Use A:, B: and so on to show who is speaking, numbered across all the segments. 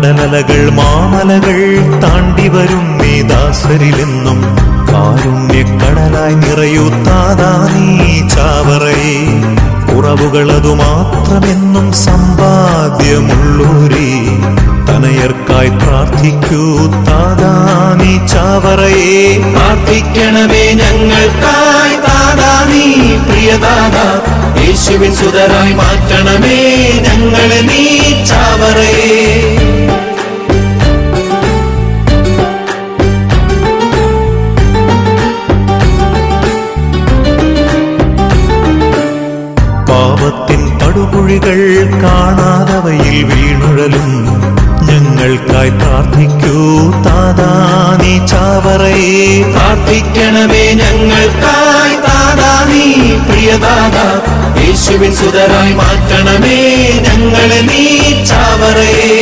A: കടലലകൾ മാമലകൾ താണ്ടി വരും നീ ദാസരിലെന്നും കാരുണ്യക്കടലായി നിറയൂ താതാ നീ ചാവറയെ ഉറവുകളതു മാത്രമെന്നും സമ്പാദ്യമുള്ളൂരി തനയർക്കായി പ്രാർത്ഥിക്കൂ താതാ നീ ചാവറയെ
B: പ്രാർത്ഥിക്കണമേ ഞങ്ങൾക്കായി താതാ നീ പ്രിയദാതാ യേശുവിൻ സുതരായി മാറ്റണമേ ഞങ്ങളെ നീ ചാവറയേ
A: പാപത്തിൻ പടുകുഴികൾ കാണാതവയിൽ വീണുഴലും ഞങ്ങൾക്കായി പ്രാർത്ഥിക്കൂ താതാ നീ ചാവറയെ
B: പ്രാർത്ഥിക്കണമേ ഞങ്ങൾക്കായി താതാ നീ പ്രിയദാതാ യേശുവിൻ സുതരായി മാറ്റണമേ ഞങ്ങളെ നീ ചാവറയേ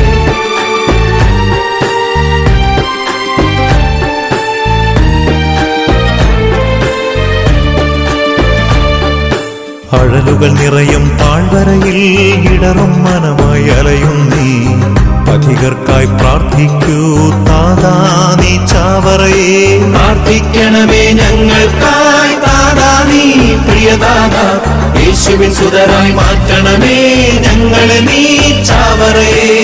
A: അഴലുകൾ നിറയും താഴ്വരയിൽ ഇടറും മനമായി അലയും നീ പഥികർക്കായി പ്രാർത്ഥിക്കൂ താതാ നീ ചാവറയെ
B: പ്രാർത്ഥിക്കണമേ ഞങ്ങൾക്കായി താതാ നീ പ്രിയദാതാ യേശുവിൻ സുതരായി മാറ്റണമേ ഞങ്ങളെ നീ ചാവറയേ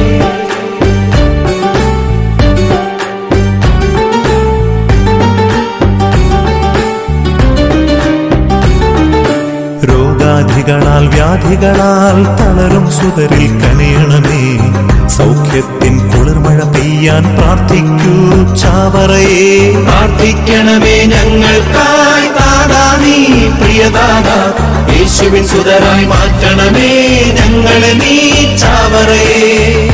A: രോഗാധികളാൽ വ്യാധികളാൽ തളരും സുതരിൽ കനിയണമേ സൗഖ്യത്തിൻ കുളിർമഴ പെയ്യാൻ പ്രാർത്ഥിക്കൂ ചാവറയെ
B: പ്രാർത്ഥിക്കണമേ ഞങ്ങൾക്കായി താതാ നീ പ്രിയദാതാ യേശുവിൻ സുതരായി മാറ്റണമേ ഞങ്ങളെ നീ ചാവറയേ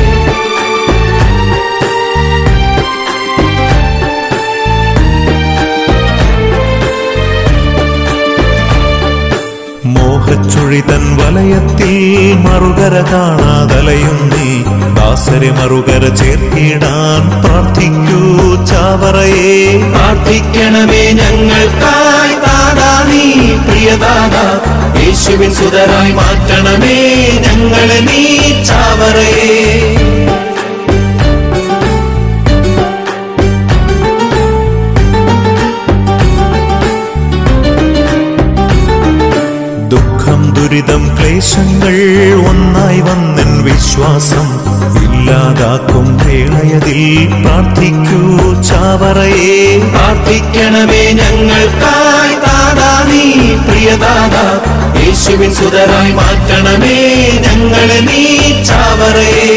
A: മോഹച്ചുഴി തൻ വലയത്തിൽ മറുകര കാണാതലയും നീ ദാസരെ മറുകര ചേർത്തിടാൻ പ്രാർത്ഥിക്കൂ ചാവറയെ
B: പ്രാർത്ഥിക്കണമേ ഞങ്ങൾക്കായി താതാ നീ പ്രിയദാതാ യേശുവിൻ സുതരായി മാറ്റണമേ ഞങ്ങളെ നീ ചാവറയേ
A: ദുഃഖം ദുരിതം ക്ലേശങ്ങൾ ഒന്നായി വന്നൻ വിശ്വാസം ഇല്ലാതാക്കും വേളയതിൽ പ്രാർത്ഥിക്കൂ ചാവറയെ
B: പ്രാർത്ഥിക്കണമേ ഞങ്ങൾക്കായി താതാ നീ പ്രിയദാതാ യേശുവിൻ സുതരായി മാറ്റണമേ ഞങ്ങളെ നീ ചാവറയേ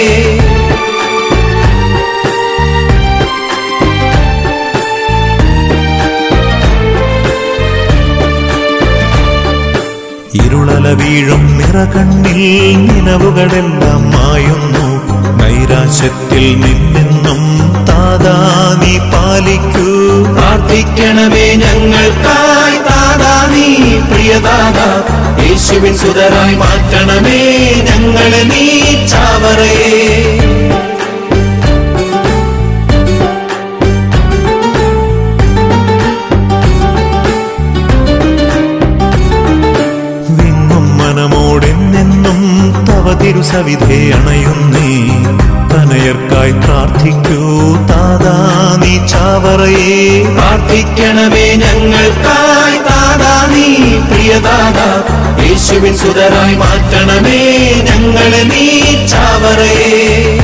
A: ഇരുളല വീഴും നിറകണ്ണിൽ നിലവുകളെല്ലാം മായുന്നു നൈരാശ്യത്തിൽ നിന്നെന്നും താതാ നീ പാലിക്കൂ
B: പ്രാർത്ഥിക്കണമേ ഞങ്ങൾക്കായി താതാ നീ പ്രിയദാതാ യേശുവിൻ സുതരായി മാറ്റണമേ ഞങ്ങളെ നീ ചാവറയേ
A: വിങ്ങും മനമോടെന്നെന്നും തവ തിരുസവിധേ അണയുന്നേ തനയർക്കായി പ്രാർത്ഥിക്കൂ താതാ നീ ചാവറയെ
B: പ്രാർത്ഥിക്കണമേ ഞങ്ങൾക്കായി താതാ നീ പ്രിയദാതാ യേശുവിൻ സുതരായി മാറ്റണമേ ഞങ്ങളെ നീ ചാവറയേ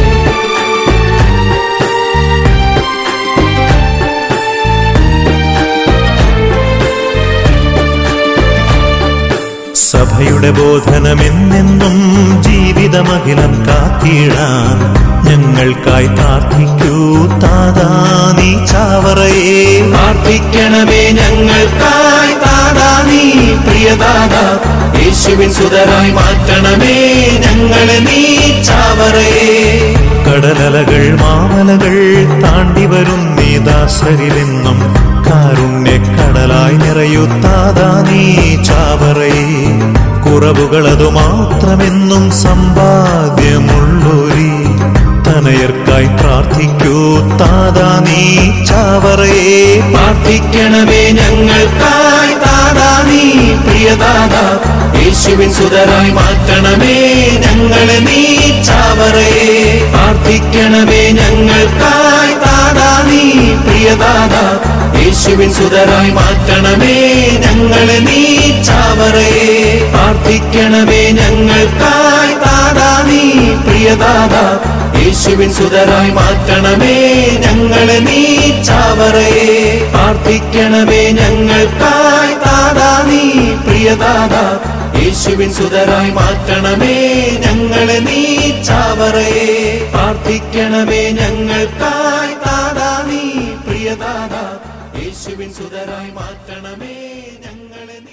A: സഭയുടെ ബോധനമെന്നെന്നും ജീവിതമഖിലം കാത്തിടാൻ ഞങ്ങൾക്കായി പ്രാർത്ഥിക്കൂ താതാ നീ ചാവറയെ
B: പ്രാർത്ഥിക്കണമേ ഞങ്ങൾക്കായി താതാ നീ പ്രിയദാതാ യേശുവിൻ സുതരായി മാറ്റണമേ ഞങ്ങളെ നീ ചാവറയേ
A: കടലലകൾ മാമലകൾ താണ്ടി വരും നീ ദാസരിലെന്നും കാരുണ്യക്കടലായി നിറയൂ താതാ നീ ചാവറയെ കുറവുകളതു മാത്രമെന്നും സമ്പാദ്യമുള്ളൊരി തനയർക്കായി പ്രാർത്ഥിക്കൂ താതാ നീ ചാവറയെ
B: പ്രാർത്ഥിക്കണമേ ഞങ്ങൾക്കായി താതാ നീ പ്രിയദാതാ യേശുവിൻ സുതരായി മാറ്റണമേ ഞങ്ങളെ നീ ചാവറയേ പ്രാർത്ഥി പ്രാർത്ഥിക്കണമേ ഞങ്ങൾക്കായി താതാ നീ പ്രിയദാതാ യേശുവിൻ സുതരായി മാറ്റണമേ ഞങ്ങളെ നീ ചാവറയെ പ്രാർത്ഥിക്കണമേ ഞങ്ങൾക്കായി താതാ നീ പ്രിയദാതാ യേശുവിൻ സുതരായി മാറ്റണമേ ഞങ്ങളെ നീ ചാവറയെ പ്രാർത്ഥിക്കണമേ ഞങ്ങൾക്കായി താതാ നീ പ്രിയദാതാ യേശുവിൻ സുതരായി മാറ്റണമേ ഞങ്ങളെ നീ ചാവറയെ പ്രാർത്ഥിക്കണമേ ഞങ്ങൾക്കായി താതാ നീ പ്രിയദാതാ യേശുവിൻ സുതരായി മാറ്റണമേ ഞങ്ങളെ നീ